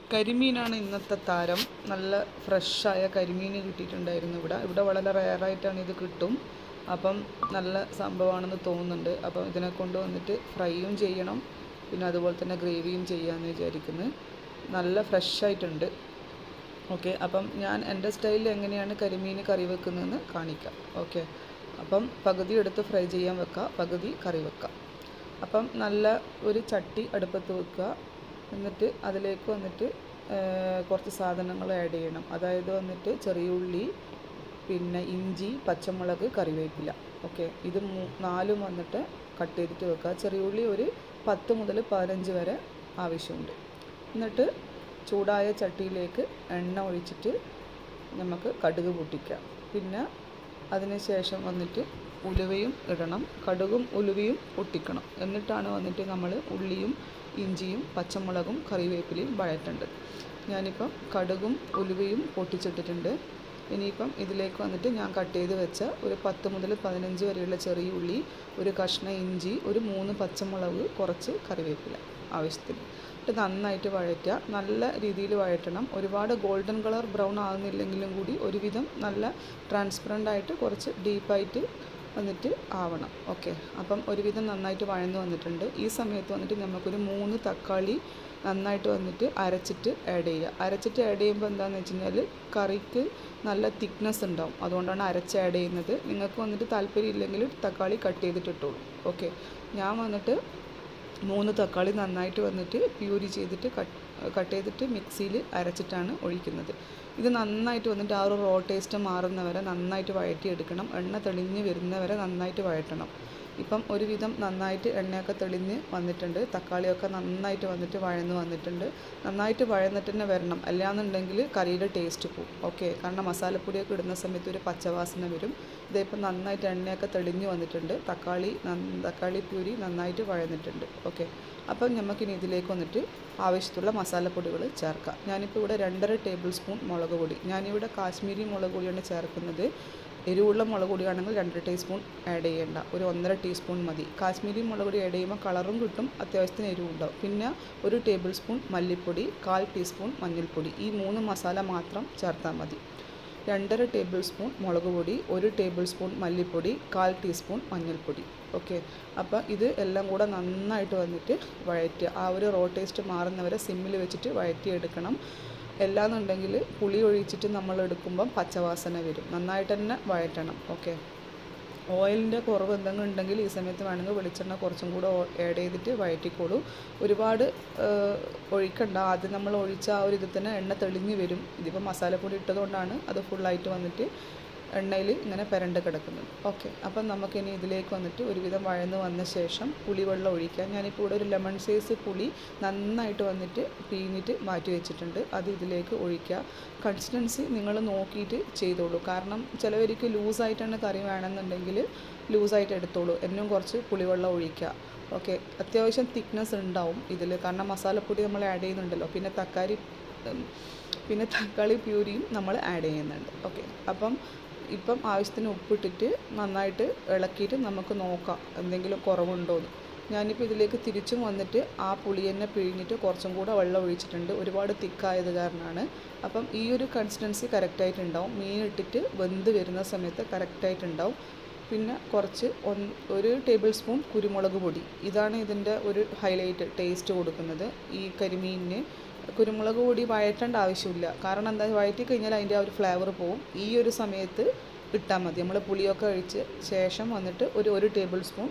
കരിമീനാണ് ഇന്നത്തെ താരം നല്ല ഫ്രഷായ കരിമീൻ കിട്ടിയിട്ടുണ്ടായിരുന്നു ഇവിടെ ഇവിടെ വളരെ റെയറായിട്ടാണ് ഇത് കിട്ടും അപ്പം നല്ല സംഭവമാണെന്ന് തോന്നുന്നുണ്ട് അപ്പം ഇതിനെ കൊണ്ട് വന്നിട്ട് ഫ്രൈയും ചെയ്യണം പിന്നെ അതുപോലെ തന്നെ ഗ്രേവിയും ചെയ്യാമെന്ന് വിചാരിക്കുന്നു നല്ല ഫ്രഷായിട്ടുണ്ട് ഓക്കെ അപ്പം ഞാൻ എൻ്റെ സ്റ്റൈലിൽ എങ്ങനെയാണ് കരിമീൻ കറി വെക്കുന്നതെന്ന് കാണിക്കാം ഓക്കെ അപ്പം പകുതി എടുത്ത് ഫ്രൈ ചെയ്യാൻ വെക്കുക പകുതി കറി വെക്കുക അപ്പം നല്ല ഒരു ചട്ടി അടുപ്പത്ത് വെക്കുക എന്നിട്ട് അതിലേക്ക് വന്നിട്ട് ഏർ, കുറച്ച് സാധനങ്ങൾ ആഡ് ചെയ്യണം അതായത് വന്നിട്ട് ചെറിയ ഉള്ളി പിന്നെ ഇഞ്ചി പച്ചമുളക് കറിവേപ്പില ഓക്കെ ഇത് മൂ നാലും വന്നിട്ട് കട്ട് ചെയ്തിട്ട് വെക്കുക ചെറിയ ഉള്ളി ഒരു പത്ത് മുതൽ പതിനഞ്ച് വരെ ആവശ്യമുണ്ട് എന്നിട്ട് ചൂടായ ചട്ടിയിലേക്ക് എണ്ണ ഒഴിച്ചിട്ട് നമുക്ക് കടുക് പൊട്ടിക്കാം പിന്നെ അതിന് ശേഷം വന്നിട്ട് ഉലുവയും ഇടണം കടുകും ഉലുവയും പൊട്ടിക്കണം എന്നിട്ടാണ് വന്നിട്ട് നമ്മൾ ഉള്ളിയും ഇഞ്ചിയും പച്ചമുളകും കറിവേപ്പിലയും വഴറ്റേണ്ടത് ഞാനിപ്പം കടുകും ഉലുവയും പൊട്ടിച്ചിട്ടിട്ടുണ്ട് ഇനിയിപ്പം ഇതിലേക്ക് വന്നിട്ട് ഞാൻ കട്ട് ചെയ്ത് വെച്ച ഒരു പത്ത് മുതൽ പതിനഞ്ച് വരെയുള്ള ചെറിയ ഉള്ളി ഒരു കഷ്ണം ഇഞ്ചി ഒരു മൂന്ന് പച്ചമുളക് കുറച്ച് കറിവേപ്പില ആവശ്യത്തിന് എന്നിട്ട് നന്നായിട്ട് വഴറ്റുക നല്ല രീതിയിൽ വഴറ്റണം ഒരുപാട് ഗോൾഡൻ കളർ ബ്രൗൺ ആകുന്നില്ലെങ്കിലും കൂടി ഒരുവിധം നല്ല ട്രാൻസ്പെറൻ്റ് ആയിട്ട് കുറച്ച് ഡീപ്പായിട്ട് വന്നിട്ട് ആവണം ഓക്കെ അപ്പം ഒരുവിധം നന്നായിട്ട് വഴന്ന് വന്നിട്ടുണ്ട് ഈ സമയത്ത് വന്നിട്ട് നമുക്കൊരു മൂന്ന് തക്കാളി നന്നായിട്ട് വന്നിട്ട് അരച്ചിട്ട് ആഡ് ചെയ്യുക അരച്ചിട്ട് ആഡ് ചെയ്യുമ്പോൾ എന്താണെന്ന് വെച്ച് കഴിഞ്ഞാൽ കറിക്ക് നല്ല തിക്നെസ് ഉണ്ടാവും അതുകൊണ്ടാണ് അരച്ച് ആഡ് ചെയ്യുന്നത് നിങ്ങൾക്ക് വന്നിട്ട് താല്പര്യം ഇല്ലെങ്കിൽ തക്കാളി കട്ട് ചെയ്തിട്ട് ഇട്ടോളൂ ഓക്കെ ഞാൻ വന്നിട്ട് മൂന്ന് തക്കാളി നന്നായിട്ട് വന്നിട്ട് പ്യൂരി ചെയ്തിട്ട് കട്ട് കട്ട് ചെയ്തിട്ട് മിക്സിയിൽ അരച്ചിട്ടാണ് ഒഴിക്കുന്നത് ഇത് നന്നായിട്ട് വന്നിട്ട് ആ ഒരു റോ ടേസ്റ്റ് മാറുന്നവരെ നന്നായിട്ട് വഴറ്റിയെടുക്കണം എണ്ണ തെളിഞ്ഞ് വരുന്നവരെ നന്നായിട്ട് വഴറ്റണം ഇപ്പം ഒരുവിധം നന്നായിട്ട് എണ്ണയൊക്കെ തെളിഞ്ഞ് വന്നിട്ടുണ്ട് തക്കാളിയൊക്കെ നന്നായിട്ട് വന്നിട്ട് വഴന്ന് വന്നിട്ടുണ്ട് നന്നായിട്ട് വഴന്നിട്ട് തന്നെ വരണം അല്ലാന്നുണ്ടെങ്കിൽ കറിയുടെ ടേസ്റ്റ് പോകും ഓക്കെ കാരണം മസാലപ്പൊടിയൊക്കെ ഇടുന്ന സമയത്ത് ഒരു പച്ചവാസന വരും ഇതിപ്പോൾ നന്നായിട്ട് എണ്ണയൊക്കെ തെളിഞ്ഞ് വന്നിട്ടുണ്ട് തക്കാളി നന്ന- തക്കാളി പ്യൂരി നന്നായിട്ട് വഴന്നിട്ടുണ്ട് ഓക്കെ അപ്പം നമുക്കിനി ഇതിലേക്ക് വന്നിട്ട് ആവശ്യത്തുള്ള മസാലപ്പൊടികൾ ചേർക്കാം ഞാനിപ്പോൾ ഇവിടെ രണ്ടര ടേബിൾ സ്പൂൺ മുളക് പൊടി ഞാനിവിടെ കാശ്മീരി മുളക് പൊടിയാണ് ചേർക്കുന്നത് എരിവുള്ള മുളക് പൊടിയാണെങ്കിൽ രണ്ട് ടീസ്പൂൺ ആഡ് ചെയ്യേണ്ട ഒരു ഒന്നര ടീസ്പൂൺ മതി കാശ്മീരി മുളക് പൊടി ആഡ് ചെയ്യുമ്പോൾ കളറും കിട്ടും അത്യാവശ്യത്തിന് എരിവും ഉണ്ടാവും പിന്നെ ഒരു ടേബിൾ സ്പൂൺ മല്ലിപ്പൊടി കാൽ ടീസ്പൂൺ മഞ്ഞൾപ്പൊടി ഈ മൂന്ന് മസാല മാത്രം ചേർത്താൽ മതി രണ്ടര ടേബിൾ സ്പൂൺ മുളക് പൊടി ഒരു ടേബിൾ സ്പൂൺ മല്ലിപ്പൊടി കാൽ ടീസ്പൂൺ മഞ്ഞൾപ്പൊടി ഓക്കെ അപ്പോൾ ഇത് എല്ലാം കൂടെ നന്നായിട്ട് വന്നിട്ട് വഴറ്റുക ആ ഒരു റോ ടേസ്റ്റ് മാറുന്നവരെ സിമ്മിൽ വെച്ചിട്ട് വഴറ്റിയെടുക്കണം എല്ലാന്നുണ്ടെങ്കിൽ പുളി ഒഴിച്ചിട്ട് നമ്മൾ എടുക്കുമ്പം പച്ചവാസന വരും നന്നായിട്ട് തന്നെ വഴറ്റണം ഓക്കെ ഓയിലിൻ്റെ കുറവ് എന്തെങ്കിലും ഉണ്ടെങ്കിൽ ഈ സമയത്ത് വേണമെങ്കിൽ വെളിച്ചെണ്ണ കുറച്ചും കൂടെ ആഡ് ചെയ്തിട്ട് വഴറ്റിക്കോളൂ ഒരുപാട് ഏഹ്, ഒഴിക്കണ്ട ആദ്യം നമ്മൾ ഒഴിച്ച ആ ഒരു ഇതിൽ തന്നെ എണ്ണ തെളിഞ്ഞ് വരും ഇതിപ്പോൾ മസാലപ്പൊടി ഇട്ടതുകൊണ്ടാണ് അത് ഫുള്ളായിട്ട് വന്നിട്ട് എണ്ണയിൽ ഇങ്ങനെ പെരണ്ട് കിടക്കുന്നത് ഓക്കെ അപ്പം നമുക്കിനി ഇതിലേക്ക് വന്നിട്ട് ഒരുവിധം വഴന്ന് വന്ന ശേഷം പുളിവെള്ളം ഒഴിക്കാം ഞാനിപ്പോൾ ഇവിടെ ഒരു ലെമൺ സൈസ് പുളി നന്നായിട്ട് വന്നിട്ട് പിഴിഞ്ഞിട്ട് മാറ്റി വെച്ചിട്ടുണ്ട് അത് ഇതിലേക്ക് ഒഴിക്കുക കൺസിസ്റ്റൻസി നിങ്ങൾ നോക്കിയിട്ട് ചെയ്തോളൂ കാരണം ചിലവർക്ക് ലൂസായിട്ടാണ് കറി വേണമെന്നുണ്ടെങ്കിൽ ലൂസായിട്ട് എടുത്തോളൂ എന്നും കുറച്ച് പുളിവെള്ളം ഒഴിക്കുക ഓക്കെ അത്യാവശ്യം തിക്നെസ് ഉണ്ടാവും ഇതിൽ കാരണം മസാലപ്പൊടി നമ്മൾ ആഡ് ചെയ്യുന്നുണ്ടല്ലോ പിന്നെ തക്കാളി ഉം, പിന്നെ തക്കാളി പ്യൂരിയും നമ്മൾ ആഡ് ചെയ്യുന്നുണ്ട് ഓക്കെ അപ്പം ഇപ്പം ആവശ്യത്തിന് ഉപ്പിട്ടിട്ട് നന്നായിട്ട് ഇളക്കിയിട്ട് നമുക്ക് നോക്കാം എന്തെങ്കിലും കുറവുണ്ടോയെന്ന് ഞാനിപ്പോൾ ഇതിലേക്ക് തിരിച്ചും വന്നിട്ട് ആ പുളി തന്നെ പിഴിഞ്ഞിട്ട് കുറച്ചും കൂടെ വെള്ളം ഒഴിച്ചിട്ടുണ്ട് ഒരുപാട് തിക്കായത് കാരണമാണ് അപ്പം ഈ ഒരു കൺസിസ്റ്റൻസി കറക്റ്റായിട്ടുണ്ടാവും മീൻ ഇട്ടിട്ട് വെന്ത് വരുന്ന സമയത്ത് കറക്റ്റായിട്ടുണ്ടാവും പിന്നെ കുറച്ച് ഒന്ന് ഒരു ടേബിൾ സ്പൂൺ കുരുമുളക് പൊടി ഇതാണ് ഇതിൻ്റെ ഒരു ഹൈലൈറ്റ് ടേസ്റ്റ് കൊടുക്കുന്നത് ഈ കരിമീനിന് കുരുമുളക് പൊടി വഴറ്റേണ്ട ആവശ്യമില്ല കാരണം എന്താ വഴറ്റി കഴിഞ്ഞാൽ അതിൻ്റെ ആ ഒരു ഫ്ലേവർ പോവും ഈ ഒരു സമയത്ത് ഇട്ടാൽ മതി നമ്മൾ പുളിയൊക്കെ ഒഴിച്ച് ശേഷം വന്നിട്ട് ഒരു ഒരു ടേബിൾ സ്പൂൺ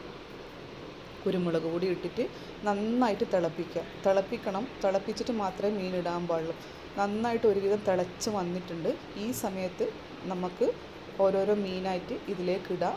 കുരുമുളക് പൊടി ഇട്ടിട്ട് നന്നായിട്ട് തിളപ്പിക്കുക തിളപ്പിക്കണം തിളപ്പിച്ചിട്ട് മാത്രമേ മീൻ ഇടാൻ പാടുള്ളൂ നന്നായിട്ട് ഒരുവിധം തിളച്ച് വന്നിട്ടുണ്ട് ഈ സമയത്ത് നമുക്ക് ഓരോരോ മീനായിട്ട് ഇതിലേക്ക് ഇടാം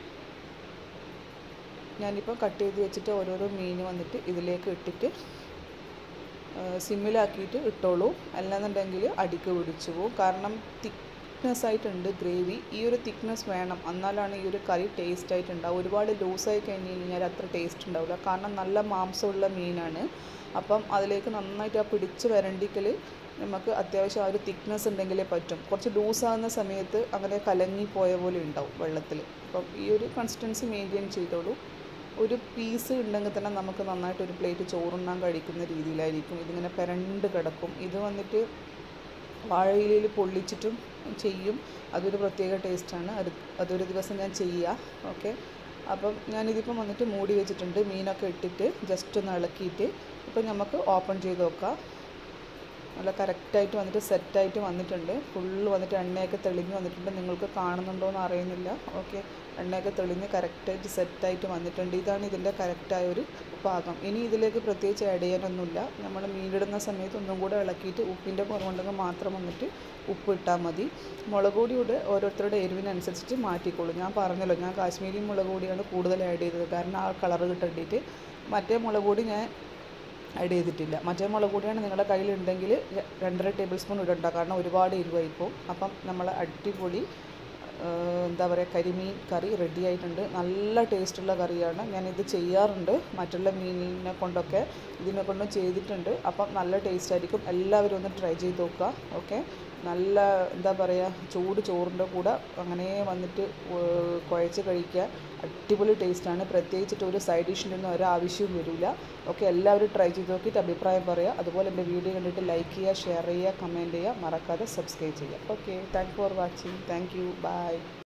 ഞാനിപ്പോൾ കട്ട് ചെയ്ത് വെച്ചിട്ട് ഓരോരോ മീൻ വന്നിട്ട് ഇതിലേക്ക് ഇട്ടിട്ട് സിമ്മിലാക്കിയിട്ട് ഇട്ടോളൂ അല്ലാന്നുണ്ടെങ്കിൽ അടിക്ക് പിടിച്ചു പോകും കാരണം തിക്നെസ് ആയിട്ടുണ്ട് ഗ്രേവി ഈ ഒരു തിക്നെസ് വേണം എന്നാലാണ് ഈ ഒരു കറി ടേസ്റ്റ് ആയിട്ടുണ്ടാവും ഒരുപാട് ലൂസായി കഴിഞ്ഞ് കഴിഞ്ഞാൽ അത്ര ടേസ്റ്റ് ഉണ്ടാവില്ല കാരണം നല്ല മാംസമുള്ള മീനാണ് അപ്പം അതിലേക്ക് നന്നായിട്ട് ആ പിടിച്ച് വരണ്ടിക്കൽ നമുക്ക് അത്യാവശ്യം ആ ഒരു തിക്നെസ് ഉണ്ടെങ്കിലേ പറ്റും കുറച്ച് ലൂസാകുന്ന സമയത്ത് അങ്ങനെ കലങ്ങി പോയ പോലെ ഉണ്ടാവും വെള്ളത്തിൽ അപ്പം ഈ ഒരു കൺസിസ്റ്റൻസി മെയിൻറ്റെയിൻ ചെയ്തോളൂ ഒരു പീസ് ഉണ്ടെങ്കിൽ തന്നെ നമുക്ക് നന്നായിട്ട് ഒരു പ്ലേറ്റ് ചോറുണ്ണാൻ കഴിക്കുന്ന രീതിയിലായിരിക്കും ഇതിങ്ങനെ പെരണ്ട് കിടക്കും ഇത് വന്നിട്ട് വാഴയിലയിൽ പൊള്ളിച്ചിട്ടും ചെയ്യും അതൊരു പ്രത്യേക ടേസ്റ്റാണ് അത് അതൊരു ദിവസം ഞാൻ ചെയ്യുക ഓക്കെ അപ്പം ഞാനിതിപ്പം വന്നിട്ട് മൂടി വെച്ചിട്ടുണ്ട് മീനൊക്കെ ഇട്ടിട്ട് ജസ്റ്റ് ഒന്ന് ഇളക്കിയിട്ട് ഇപ്പം നമുക്ക് ഓപ്പൺ ചെയ്ത് നോക്കാം നല്ല കറക്റ്റായിട്ട് വന്നിട്ട് സെറ്റായിട്ട് വന്നിട്ടുണ്ട് ഫുള്ള് വന്നിട്ട് എണ്ണയൊക്കെ തെളിഞ്ഞ് വന്നിട്ടുണ്ട് നിങ്ങൾക്ക് കാണുന്നുണ്ടോ എന്ന് അറിയുന്നില്ല ഓക്കെ എണ്ണയൊക്കെ തെളിഞ്ഞ് കറക്റ്റായിട്ട് സെറ്റായിട്ട് വന്നിട്ടുണ്ട് ഇതാണ് ഇതിൻ്റെ കറക്റ്റായ ഒരു പാകം ഇനി ഇതിലേക്ക് പ്രത്യേകിച്ച് ആഡ് ചെയ്യാനൊന്നുമില്ല നമ്മൾ മീനിടുന്ന സമയത്ത് ഒന്നും കൂടെ ഇളക്കിയിട്ട് ഉപ്പിൻ്റെ കുറവുണ്ടെങ്കിൽ മാത്രം വന്നിട്ട് ഉപ്പ് ഇട്ടാൽ മതി മുളക് പൊടി ഇവിടെ ഓരോരുത്തരുടെ എരിവിനനുസരിച്ചിട്ട് മാറ്റിക്കോളും ഞാൻ പറഞ്ഞല്ലോ ഞാൻ കാശ്മീരി മുളക് പൊടിയാണ് കൂടുതൽ ആഡ് ചെയ്തത് കാരണം ആ കളറ് കിട്ടേണ്ടിയിട്ട് മറ്റേ മുളക് പൊടി ഞാൻ ആഡ് ചെയ്തിട്ടില്ല മറ്റേ മുളക് പൊടിയാണ് നിങ്ങളുടെ കയ്യിലുണ്ടെങ്കിൽ ര- രണ്ടര ടേബിൾ സ്പൂൺ ഇടണ്ട കാരണം ഒരുപാട് എരിവായി പോകും അപ്പം നമ്മൾ അടിപൊളി ആ, എന്താ പറയുക കരിമീൻ കറി റെഡി ആയിട്ടുണ്ട് നല്ല ടേസ്റ്റുള്ള കറിയാണ് ഞാനിത് ചെയ്യാറുണ്ട് മറ്റുള്ള മീനിനെ കൊണ്ടൊക്കെ ഇതിനെ കൊണ്ടും ചെയ്തിട്ടുണ്ട് അപ്പം നല്ല ടേസ്റ്റ് ആയിരിക്കും എല്ലാവരും ഒന്ന് ട്രൈ ചെയ്ത് നോക്കുക ഓക്കെ നല്ല എന്താ പറയുക ചൂട് ചോറിൻ്റെ കൂടെ അങ്ങനെ വന്നിട്ട് ഏർ കുഴച്ച് കഴിക്കുക അടിപൊളി ടേസ്റ്റാണ് പ്രത്യേകിച്ചിട്ട് ഒരു സൈഡ് ഡിഷിൻ്റെ ഒന്നും ഒരു ആവശ്യവും വരില്ല ഓക്കെ എല്ലാവരും ട്രൈ ചെയ്ത് നോക്കിയിട്ട് അഭിപ്രായം പറയുക അതുപോലെ എൻ്റെ വീഡിയോ കണ്ടിട്ട് ലൈക്ക് ചെയ്യുക ഷെയർ ചെയ്യുക കമൻറ്റ് ചെയ്യുക മറക്കാതെ സബ്സ്ക്രൈബ് ചെയ്യുക okay thank for watching thank you by